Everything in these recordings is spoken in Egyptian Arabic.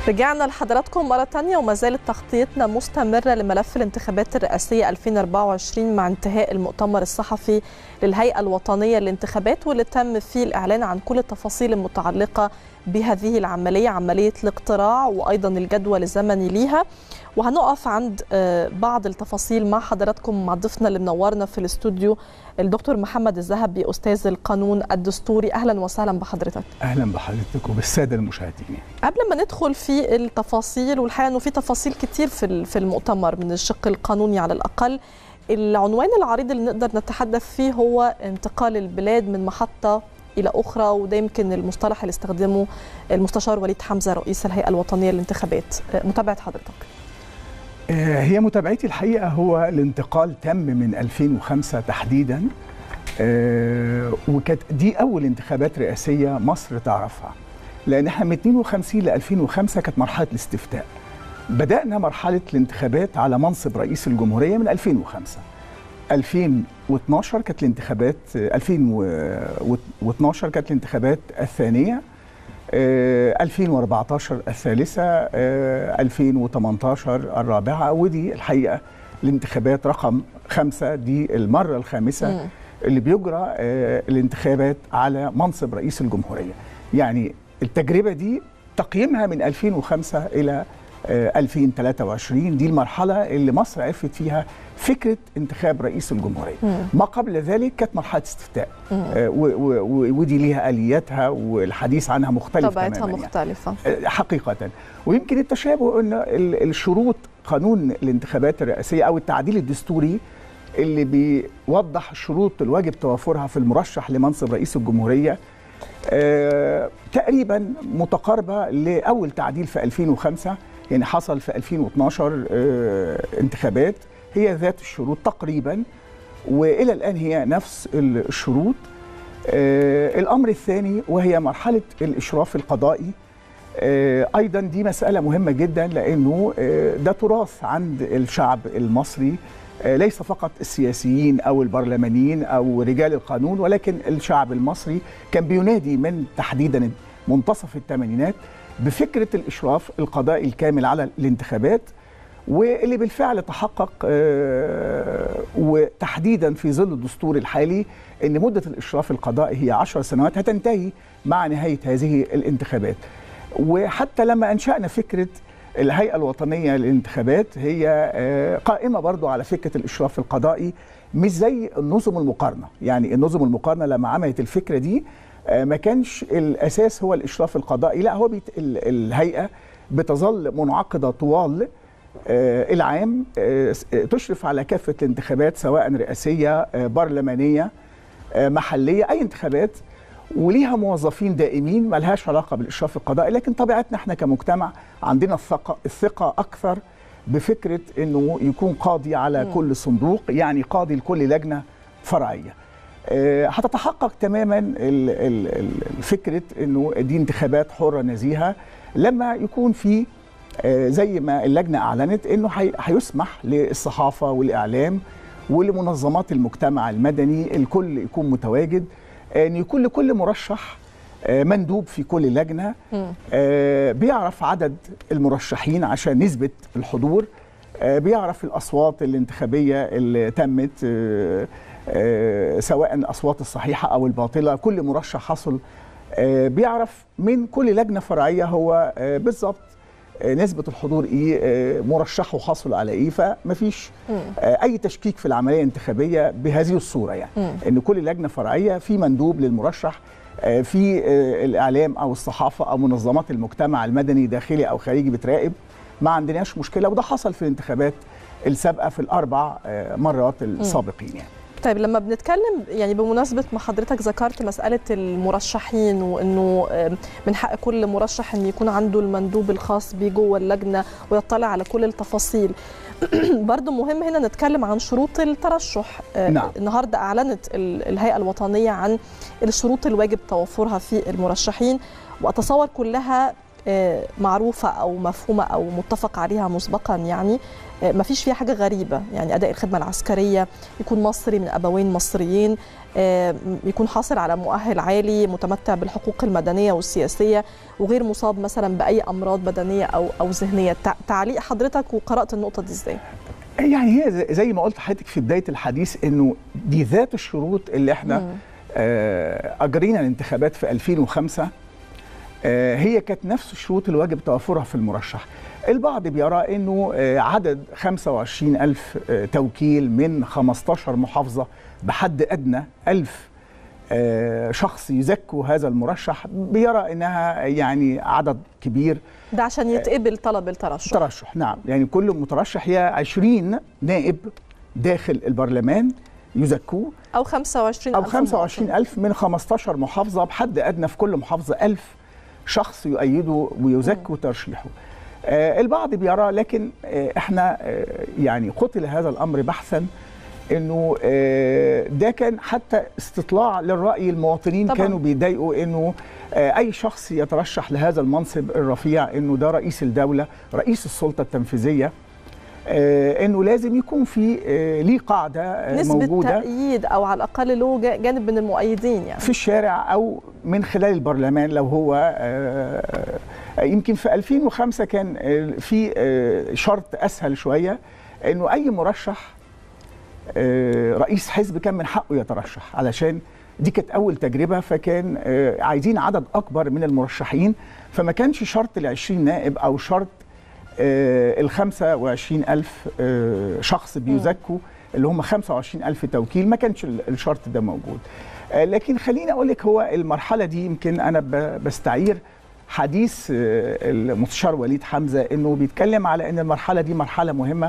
رجعنا لحضراتكم مرة تانية وما زالت تغطيتنا مستمرة لملف الانتخابات الرئاسية 2024 مع انتهاء المؤتمر الصحفي للهيئة الوطنية للانتخابات واللي تم فيه الإعلان عن كل التفاصيل المتعلقة بهذه العملية عملية الاقتراع وأيضا الجدول الزمني ليها وهنقف عند بعض التفاصيل مع حضراتكم مع ضيفنا اللي منورنا في الاستوديو الدكتور محمد الذهبي أستاذ القانون الدستوري أهلا وسهلا بحضرتك أهلا بحضرتك وبالسادة المشاهدين قبل ما ندخل في التفاصيل والحقيقة أنه في تفاصيل كتير في في المؤتمر من الشق القانوني على الأقل العنوان العريض اللي نقدر نتحدث فيه هو انتقال البلاد من محطة الى اخرى وده يمكن المصطلح اللي استخدمه المستشار وليد حمزه رئيس الهيئه الوطنيه للانتخابات متابعه حضرتك هي متابعتي الحقيقه هو الانتقال تم من 2005 تحديدا وكانت دي اول انتخابات رئاسيه مصر تعرفها لان احنا من 52 ل 2005 كانت مرحله الاستفتاء بدانا مرحله الانتخابات على منصب رئيس الجمهوريه من 2005 2012 كانت الانتخابات 2012 كانت الانتخابات الثانية 2014 الثالثة 2018 الرابعة ودي الحقيقة الانتخابات رقم خمسة دي المرة الخامسة م. اللي بيجرى الانتخابات على منصب رئيس الجمهورية يعني التجربة دي تقييمها من 2005 إلى 2023 دي المرحلة اللي مصر عرفت فيها فكرة انتخاب رئيس الجمهورية مم. ما قبل ذلك كانت مرحلة استفتاء آه ودي ليها آلياتها والحديث عنها مختلف طبيعتها مختلفة يعني. حقيقة ويمكن التشابه أن الشروط قانون الانتخابات الرئاسية أو التعديل الدستوري اللي بيوضح الشروط الواجب توافرها في المرشح لمنصب رئيس الجمهورية آه تقريبا متقاربة لأول تعديل في 2005 يعني حصل في 2012 آه انتخابات هي ذات الشروط تقريبا والى الان هي نفس الشروط آه الامر الثاني وهي مرحله الاشراف القضائي آه ايضا دي مساله مهمه جدا لانه آه ده تراث عند الشعب المصري آه ليس فقط السياسيين او البرلمانيين او رجال القانون ولكن الشعب المصري كان بينادي من تحديدا منتصف الثمانينات بفكره الاشراف القضائي الكامل على الانتخابات واللي بالفعل تحقق وتحديدا في ظل الدستور الحالي ان مده الاشراف القضائي هي 10 سنوات هتنتهي مع نهايه هذه الانتخابات وحتى لما انشانا فكره الهيئه الوطنيه للانتخابات هي قائمه برضو على فكره الاشراف القضائي مش زي النظم المقارنه يعني النظم المقارنه لما عملت الفكره دي ما كانش الاساس هو الاشراف القضائي لا هو بيت الهيئه بتظل منعقده طوال آه العام آه تشرف على كافة الانتخابات سواء رئاسية آه برلمانية محلية أي انتخابات وليها موظفين دائمين ما لهاش علاقة بالإشراف القضائي لكن طبيعتنا احنا كمجتمع عندنا الثقة, الثقة أكثر بفكرة أنه يكون قاضي على م. كل صندوق يعني قاضي لكل لجنة فرعية هتتحقق تماما فكرة أنه دي انتخابات حرة نزيهة لما يكون في زي ما اللجنه اعلنت انه هيسمح للصحافه والاعلام ولمنظمات المجتمع المدني الكل يكون متواجد ان يكون لكل مرشح مندوب في كل لجنه بيعرف عدد المرشحين عشان نسبه الحضور بيعرف الاصوات الانتخابيه اللي تمت سواء الاصوات الصحيحه او الباطله كل مرشح حصل بيعرف من كل لجنه فرعيه هو بالظبط نسبة الحضور ايه مرشحه حصل على ايه فمفيش اي تشكيك في العملية الانتخابية بهذه الصورة يعني م. ان كل لجنة فرعية في مندوب للمرشح في الاعلام او الصحافة او منظمات المجتمع المدني داخلي او خارجي بتراقب ما عندناش مشكلة وده حصل في الانتخابات السابقة في الاربع مرات السابقين يعني طيب لما بنتكلم يعني بمناسبه ما حضرتك ذكرت مساله المرشحين وانه من حق كل مرشح ان يكون عنده المندوب الخاص بيه جوه اللجنه ويطلع على كل التفاصيل برضه مهم هنا نتكلم عن شروط الترشح نعم. النهارده اعلنت الهيئه الوطنيه عن الشروط الواجب توفرها في المرشحين واتصور كلها معروفه او مفهومه او متفق عليها مسبقا يعني ما فيش فيها حاجه غريبه يعني اداء الخدمه العسكريه يكون مصري من ابوين مصريين يكون حاصل على مؤهل عالي متمتع بالحقوق المدنيه والسياسيه وغير مصاب مثلا باي امراض بدنيه او او ذهنيه تعليق حضرتك وقرات النقطه دي ازاي يعني هي زي ما قلت لحضرتك في بدايه الحديث انه دي ذات الشروط اللي احنا مم. اجرينا الانتخابات في 2005 هي كانت نفس الشروط اللي واجب توفرها في المرشح البعض بيرى انه عدد 25 ألف توكيل من 15 محافظة بحد أدنى ألف شخص يزكوا هذا المرشح بيرى انها يعني عدد كبير ده عشان يتقبل طلب الترشح ترشح نعم يعني كل مترشح هي 20 نائب داخل البرلمان يزكوه او 25 او 25 ألف من 15 محافظة بحد أدنى في كل محافظة ألف شخص يؤيدوا ويزكوا ترشيحه آه البعض بيرى لكن آه احنا آه يعني قتل هذا الامر بحثا انه آه ده كان حتى استطلاع للراي المواطنين طبعا. كانوا بيضايقوا انه آه اي شخص يترشح لهذا المنصب الرفيع انه ده رئيس الدوله رئيس السلطه التنفيذيه آه انه لازم يكون في آه ليه قاعده آه نسبة موجوده تأييد او على الاقل له جانب من المؤيدين يعني في الشارع او من خلال البرلمان لو هو آه يمكن في 2005 كان في شرط اسهل شويه انه اي مرشح رئيس حزب كان من حقه يترشح علشان دي كانت اول تجربه فكان عايزين عدد اكبر من المرشحين فما كانش شرط ال 20 نائب او شرط ال 25 ألف شخص بيزكوا اللي هم 25 ألف توكيل ما كانش الشرط ده موجود لكن خليني أقول لك هو المرحلة دي يمكن أنا بستعير حديث المستشار وليد حمزة أنه بيتكلم على أن المرحلة دي مرحلة مهمة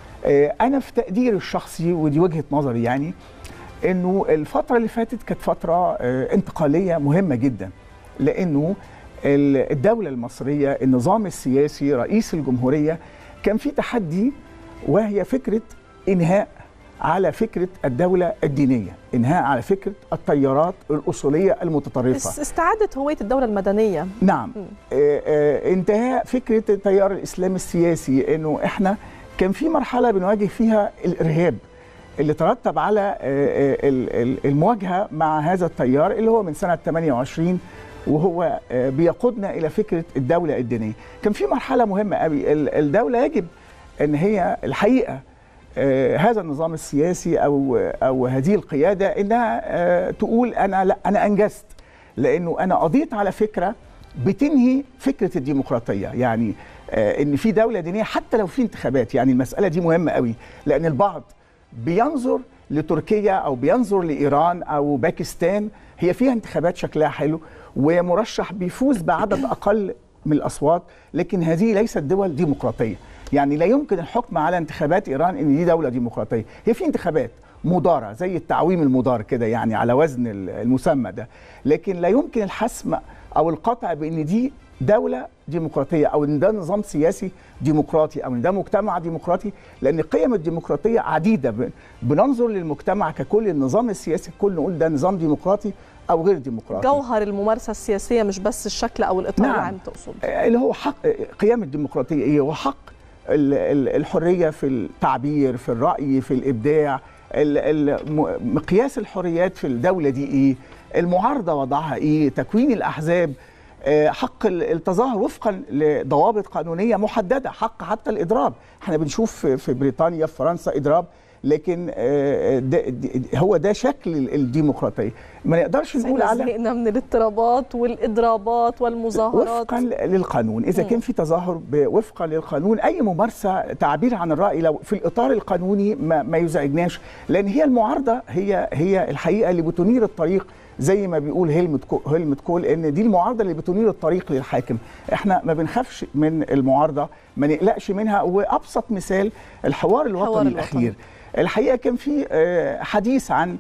أنا في تقديري الشخصي ودي وجهة نظري يعني أنه الفترة اللي فاتت كانت فترة انتقالية مهمة جدا لأنه الدولة المصرية النظام السياسي رئيس الجمهورية كان في تحدي وهي فكرة إنهاء على فكرة الدولة الدينية إنهاء على فكرة التيارات الأصولية المتطرفة استعادة هوية الدولة المدنية نعم آه آه انتهاء فكرة التيار الإسلامي السياسي إنه إحنا كان في مرحلة بنواجه فيها الإرهاب اللي ترتب على آه المواجهة مع هذا التيار اللي هو من سنة 28 وهو بيقودنا الى فكره الدوله الدينيه. كان في مرحله مهمه قوي الدوله يجب ان هي الحقيقه هذا النظام السياسي او او هذه القياده انها تقول انا لا انا انجزت لانه انا قضيت على فكره بتنهي فكره الديمقراطيه يعني ان في دوله دينيه حتى لو في انتخابات يعني المساله دي مهمه قوي لان البعض بينظر لتركيا او بينظر لايران او باكستان هي فيها انتخابات شكلها حلو ومرشح بيفوز بعدد اقل من الاصوات لكن هذه ليست دول ديمقراطيه يعني لا يمكن الحكم على انتخابات ايران ان دي دوله ديمقراطيه هي في انتخابات مدارة زي التعويم المدار كده يعني على وزن المسمى ده لكن لا يمكن الحسم او القطع بان دي دولة ديمقراطية أو إن ده نظام سياسي ديمقراطي أو إن ده مجتمع ديمقراطي لأن قيم الديمقراطية عديدة بننظر للمجتمع ككل النظام السياسي كل نقول ده نظام ديمقراطي أو غير ديمقراطي جوهر الممارسة السياسية مش بس الشكل أو الإطار نعم. العام تقصد اللي هو حق قيم الديمقراطية إيه هو حق الحرية في التعبير في الرأي في الإبداع مقياس الحريات في الدولة دي إيه المعارضة وضعها إيه تكوين الأحزاب حق التظاهر وفقا لضوابط قانونيه محدده حق حتى الاضراب احنا بنشوف في بريطانيا في فرنسا اضراب لكن ده هو ده شكل الديمقراطيه ما نقدرش نقول على زهقنا من الاضطرابات والاضرابات والمظاهرات وفقا للقانون اذا كان في تظاهر وفقا للقانون اي ممارسه تعبير عن الراي لو في الاطار القانوني ما, ما يزعجناش لان هي المعارضه هي هي الحقيقه اللي بتنير الطريق زي ما بيقول هيلمت كول هيلمت كول ان دي المعارضه اللي بتنير الطريق للحاكم احنا ما بنخافش من المعارضه ما نقلقش منها وابسط مثال الحوار الوطني الحوار الاخير الوطني. الحقيقه كان في حديث عن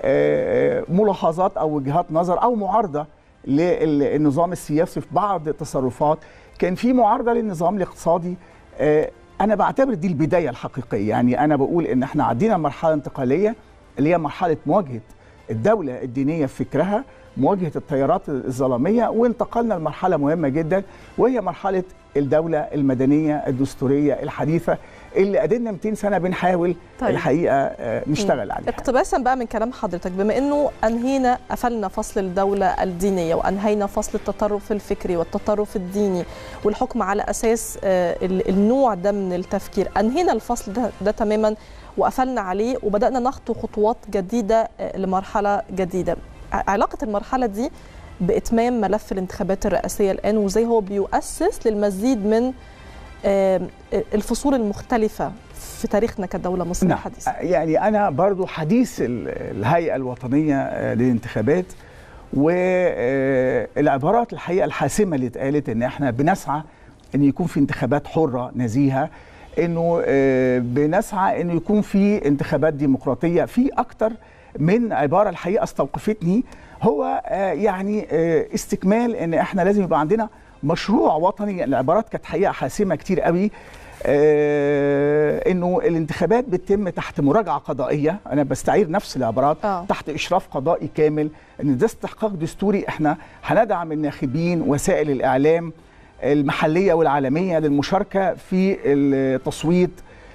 ملاحظات او وجهات نظر او معارضه للنظام السياسي في بعض التصرفات كان في معارضه للنظام الاقتصادي انا بعتبر دي البدايه الحقيقيه يعني انا بقول ان احنا عدينا مرحله انتقاليه اللي هي مرحله مواجهه الدوله الدينيه في فكرها مواجهه التيارات الظلاميه وانتقلنا لمرحله مهمه جدا وهي مرحله الدوله المدنيه الدستوريه الحديثه اللي قدرنا 200 سنه بنحاول طيب. الحقيقه نشتغل عليها اقتباسا بقى من كلام حضرتك بما انه انهينا قفلنا فصل الدوله الدينيه وانهينا فصل التطرف الفكري والتطرف الديني والحكم على اساس النوع ده من التفكير انهينا الفصل ده, ده تماما وقفلنا عليه وبدانا نخطو خطوات جديده لمرحله جديده علاقه المرحله دي باتمام ملف الانتخابات الرئاسيه الان وازاي هو بيؤسس للمزيد من الفصول المختلفة في تاريخنا كدولة مصرية نعم. حديثة يعني أنا برضو حديث الهيئة الوطنية للانتخابات والعبارات الحقيقة الحاسمة اللي اتقالت إن إحنا بنسعى إن يكون في انتخابات حرة نزيهة إنه بنسعى إنه يكون في انتخابات ديمقراطية في أكتر من عبارة الحقيقة استوقفتني هو يعني استكمال إن إحنا لازم يبقى عندنا مشروع وطني العبارات كانت حقيقه حاسمه كتير قوي آه انه الانتخابات بتتم تحت مراجعه قضائيه انا بستعير نفس العبارات آه. تحت اشراف قضائي كامل ان ده استحقاق دستوري احنا هندعم الناخبين وسائل الاعلام المحليه والعالميه للمشاركه في التصويت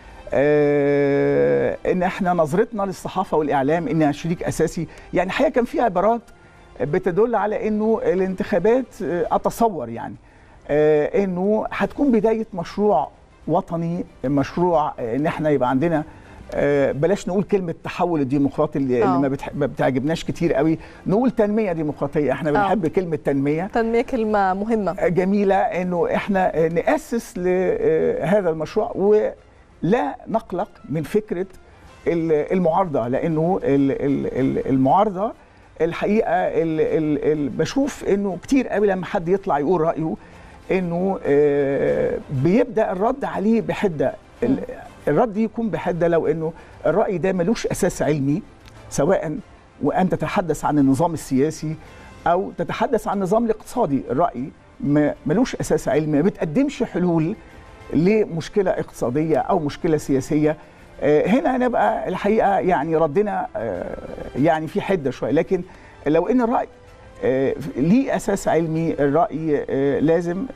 آه ان احنا نظرتنا للصحافه والاعلام انها شريك اساسي يعني الحقيقه كان في عبارات بتدل على انه الانتخابات اتصور يعني انه هتكون بدايه مشروع وطني مشروع ان احنا يبقى عندنا بلاش نقول كلمه تحول الديمقراطي اللي, أوه. اللي ما بتعجبناش كتير قوي نقول تنميه ديمقراطيه احنا بنحب أوه. كلمه تنميه تنميه كلمه مهمه جميله انه احنا ناسس لهذا المشروع ولا نقلق من فكره المعارضه لانه المعارضه الحقيقه ال ال ال بشوف انه كتير قوي لما حد يطلع يقول رايه انه آه بيبدا الرد عليه بحده الرد يكون بحده لو انه الراي ده ملوش اساس علمي سواء وان تتحدث عن النظام السياسي او تتحدث عن النظام الاقتصادي الراي ملوش اساس علمي ما بتقدمش حلول لمشكله اقتصاديه او مشكله سياسيه هنا هنبقى الحقيقه يعني ردنا يعني في حده شويه لكن لو ان الراي ليه اساس علمي الراي لازم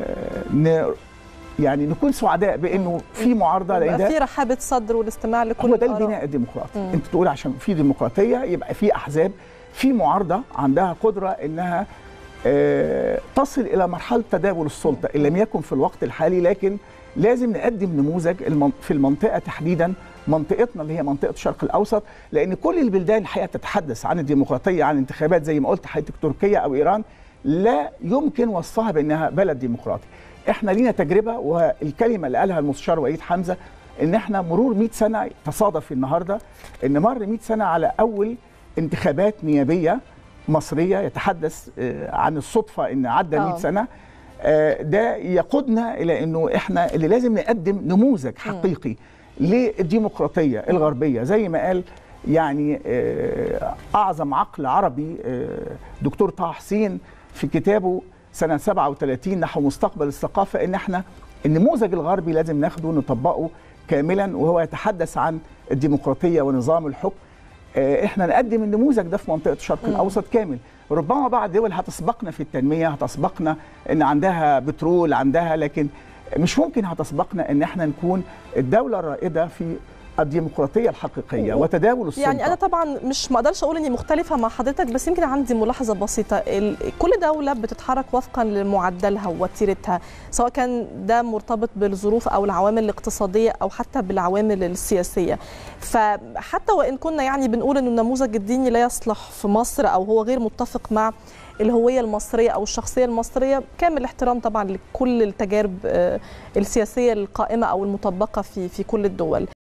يعني نكون سعداء بانه في معارضه لان ده في رحابه صدر والاستماع لكل هو ده البناء الديمقراطي انت تقول عشان في ديمقراطيه يبقى في احزاب في معارضه عندها قدره انها تصل الى مرحله تداول السلطه ان لم يكن في الوقت الحالي لكن لازم نقدم نموذج في المنطقه تحديدا منطقتنا اللي هي منطقه الشرق الاوسط لان كل البلدان الحقيقه تتحدث عن الديمقراطيه عن انتخابات زي ما قلت حضرتك تركيا او ايران لا يمكن وصفها بانها بلد ديمقراطي احنا لينا تجربه والكلمه اللي قالها المستشار وليد حمزه ان احنا مرور 100 سنه تصادف النهارده ان مر 100 سنه على اول انتخابات نيابيه مصريه يتحدث عن الصدفه ان عدى 100 سنه ده يقودنا الى انه احنا اللي لازم نقدم نموذج حقيقي للديمقراطيه الغربيه زي ما قال يعني اعظم عقل عربي دكتور طه حسين في كتابه سنه 37 نحو مستقبل الثقافه ان احنا النموذج الغربي لازم ناخده ونطبقه كاملا وهو يتحدث عن الديمقراطيه ونظام الحكم احنا نقدم النموذج ده في منطقه الشرق م. الاوسط كامل ربما بعض الدول هتسبقنا في التنميه هتسبقنا ان عندها بترول عندها لكن مش ممكن هتسبقنا ان احنا نكون الدوله الرائده في الديمقراطيه الحقيقيه وتداول السلطه يعني انا طبعا مش ما اقدرش اقول اني مختلفه مع حضرتك بس يمكن عندي ملاحظه بسيطه كل دوله بتتحرك وفقا لمعدلها ووتيرتها سواء كان ده مرتبط بالظروف او العوامل الاقتصاديه او حتى بالعوامل السياسيه فحتى وان كنا يعني بنقول ان النموذج الديني لا يصلح في مصر او هو غير متفق مع الهويه المصريه او الشخصيه المصريه كامل الاحترام طبعا لكل التجارب السياسيه القائمه او المطبقه في في كل الدول